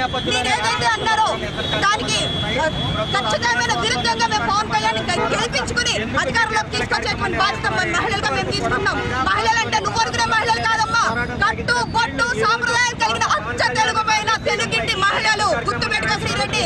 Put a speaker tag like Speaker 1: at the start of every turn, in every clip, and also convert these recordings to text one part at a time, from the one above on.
Speaker 1: మీరు ఏదైతే అన్నారో దానికి ఆ, ఖచ్చితమైన విరుద్ధంగా మేము పవన్ కళ్యాణ్ గెలిపించుకుని అధికారంలోకి తీసుకొచ్చేటువంటి బాధ్యత మన మహిళలుగా మేము తీసుకున్నాం మహిళలు అంటే నువ్వు అనుకునే మహిళలు కాదమ్మా కట్టు కొట్టు సాంప్రదాయం కలిగిన అచ్చ తెలుగు పైన తెలుగింటి మహిళలు గుర్తుపెట్టుకో శ్రీరెడ్డి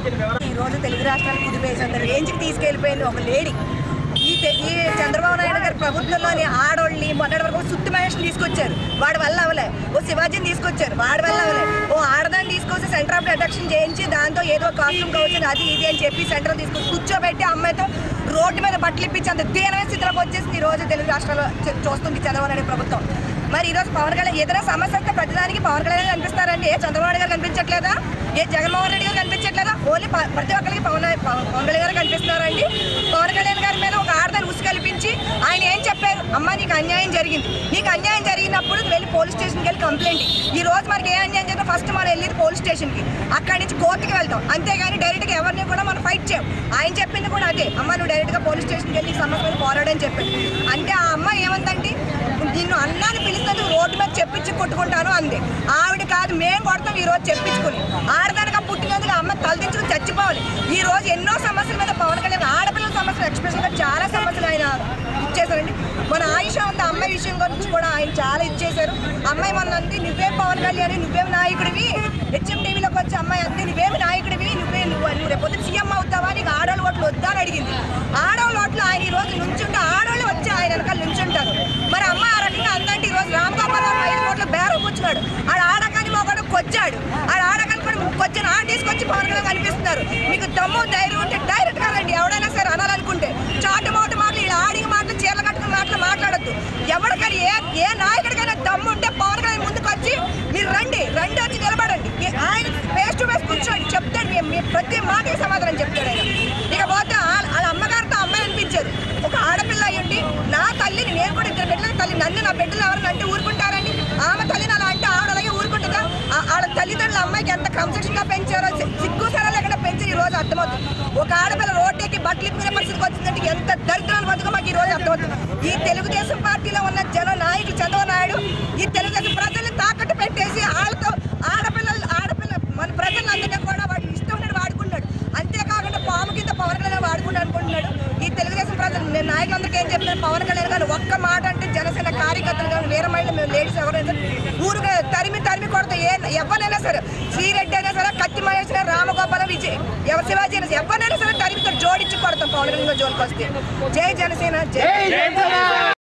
Speaker 2: ఈ రోజు తెలుగు రాష్ట్రాలు కుదిపేసేంత రేంజ్కి తీసుకెళ్లిపోయింది ఒక లేడీ ఈ తె- ఈ చంద్రబాబు నాయుడు గారి ప్రభుత్వంలోని ఆడోళ్ళని మొన్నటి వరకు సుత్తి మహేష్ని తీసుకొచ్చారు వాడి వల్ల అవలే ఓ శివాజీని తీసుకొచ్చారు వాడి వల్ల అవలే ఓ ఆడదాన్ని తీసుకొచ్చి సెంటర్ ఆఫ్ డిడక్షన్ చేయించి దాంతో ఏదో కాస్ట్యూమ్ కావచ్చు అది ఇది అని చెప్పి సెంటర్ తీసుకొచ్చి కూర్చోబెట్టి అమ్మాయితో రోడ్డు మీద బట్టలు ఇప్పించి అంత దీనమైన స్థితిలోకి వచ్చేసింది ఈ రోజు తెలుగు రాష్ట్రాల్లో చూ- చూస్తుంది చంద్రబాబు నాయుడు ప్రభుత్వం మరి ఈ రోజు పవన్ కళ్యాణ్ ఏదైనా సమస్య వస్తే ప్రతిదానికి పవన్ కళ్యాణ్ కనిపిస్తారండి ఏ చంద్రబాబు నాయుడు గారు కనిపించట్లేదా ఏ జగన్మోహన్ రెడ్డి గారు కనిపించట్లేదా ఓన్లీ ప- ప్రతి ఒక్కరికి పవన్ పవన్ పవన్ కళ్యాణ్ గారు కనిపిస్తున్నారండి పవన్ కళ్యాణ్ గారి మీద ఒక ఆడదాన్ని ఉసి కల్పించి ఆయన ఏం చెప్పారు అమ్మ నీకు అన్యాయం జరిగింది నీకు అన్యాయం జరిగినప్పుడు నువ్వు వెళ్ళి పోలీస్ స్టేషన్కి వెళ్ళి కంప్లైంట్ ఇయ్యి. ఈ రోజు మనకి ఏ అన్యాయం జరిగినా ఫస్ట్ మనం వెళ్ళేది పోలీస్ స్టేషన్కి అక్కడి నుంచి కోర్టుకి వెళ్తాం అంతేగాని డైరెక్ట్గా ఎవరిని కూడా మనం ఫైట్ చేయం ఆయన చెప్పింది కూడా అదే అమ్మ నువ్వు డైరెక్ట్గా పోలీస్ స్టేషన్కి వెళ్ళి ఈ సమస్య మీద పోరాడని చెప్పాడు అంటే ఆ అమ్మాయి ఏమందండి నిన్ను అన్నాన్ని పిలిచినందుకు రోడ్డు మీద చెప్పించి కొట్టుకుంటాను అంది ఆవిడ కాదు మేము కొడతాం ఈ రోజు చెప్పించుకుని ఆడదానిగా పుట్టినందుకు ఆ అమ్మ తలదించుకుని చచ్చిపోవాలి ఈ రోజు ఎన్నో సమస్యల మీద పవన్ కళ్యాణ్ ఆడపిల్లల సమస్యలు ఎక్స్ప్రెషన్గా చాలా సమస్యలు ఆయన ఇచ్చేశారండి మన ఆయుష ఉంది అమ్మాయి విషయం గురించి కూడా ఆయన చాలా ఇచ్చేశారు అమ్మాయి మొన్న అంది నువ్వేం పవన్ కళ్యాణ్ నువ్వేం నాయకుడివి హెచ్ఎం టీవీలోకి వచ్చి అమ్మాయి అంది నువ్వేమి నాయకుడివి నువ్వే నువ్వు నువ్వు రేపు పొద్దున సీఎం అవుతావా నీకు ఆడవాళ్ళు ఓట్లు వద్దా అని అడిగింది ఆడవాళ్ళ ఓట్లు ఆయన ఈ రోజు నుంచుంటే ఆడవాళ్ళు వచ్చి ఆయన వెనకాల నుంచుంటారు మరి అమ్మ ఆ రకంగా అందంటే ఈ రోజు రామ్ గోపాల్ వర్మ ఐదు కోట్ల బేరం కూర్చున్నాడు ఆడ ఆడకాని మొగడు కొచ్చాడు ఆడ ఆడకాని కూడా కొచ్చిన ఆడ తీసుకొచ్చి పవన్ కళ్యాణ్ కనిపిస్తున్నారు మీకు దమ్ము ధైర్యం ఉంటే డైరెక్ట్ కాదండి ఎవడైనా సరే అనాలనుకుంటే చాటు మోటు మాటలు ఇలా ఆడిన మాటలు చీరలు కట్టుకున్న మాటలు మాట్లాడద్దు ఎవరికైనా ఏ ఏ నాయకుడికైనా దమ్ము ఉంటే పవన్ కళ్యాణ్ ముందుకు వచ్చి మీరు రండి రండి వచ్చి నిలబడండి ఏ- ఆయన ఫేస్ టు ఫేస్ కూర్చోండి చెప్తాడు మీ- మీ ప్రతి మాటకి సమాధానం చెప్తాడు ఆయన ఇకపోతే వాళ్ళ వాళ్ళ అమ్మగారితో అమ్మాయి అనిపించారు ఒక ఆడపిల్ల అయ్యుండి నా తల్లిని నేను కూడా ఇద్దరు బిడ్డల తల్లి నన్ను నా బిడ్డలు ఎవరైనా అంటే ఊరుకుంటారండి ఆమె తల్లిని అలా అంటే ఆవిడ అలాగే ఊరుకుంటుందా ఆ- వాళ్ళ తల్లిదండ్రులు అమ్మాయికి ఎంత క్రమశిక్షణ గా పెంచారో సి- సిగ్గు సరే లేకుండా పెంచి ఈ రోజు అర్థమవుతుంది ఒక ఆడపిల్ల రోడ్డుకి బట్టలు ఇప్పుకునే పరిస్థితికి వచ్చిందంటే ఎంత దరిద్రాలు బతుకు మాకు ఈ రోజు అర్థమవుతుంది ఈ తెలుగుదేశం పార్టీలో ఉన్న జన నాయకులు చంద్రబాబు నాయుడు ఈ తెలుగుదేశం ప్రజల్ని తాకట్టు పెట్టేసి వాళ్ళతో ఆడపిల్లలు ఆడపిల్ల మన ప్రజలందరినీ కూడా వాడు ఇష్టం ఉన్నట్టు వాడుకున్నాడు అంతేకాకుండా పాము కింద పవన్ కళ్యాణ్ వాడుకున్నాడు అనుకుంటున్నాడు ఈ తెలుగుదేశం ప్రజలు నేను నాయకులందరికీ ఏం చెప్తాను పవన్ కళ్యాణ్ గారు ఒక్క మాట అంటే జనసేన కార్యకర్తలు కానీ వేరే మహిళలు మేము లేడీస్ ఎవరైనా సరే ఊరుగా తరిమి తరిమి కొడతా ఏ ఎవరైనా సరే శ్రీరెడ్డి అయినా సరే కత్తి మహేష్ అయినా రామగోపాల విజయ్ ఎవరు శివాజీ అయినా సరే ఎవరినైనా సరే తరిమితో జోడించి కొడతాం పవన్ కళ్యాణ్ జోలికి వస్తే జై జనసేన జై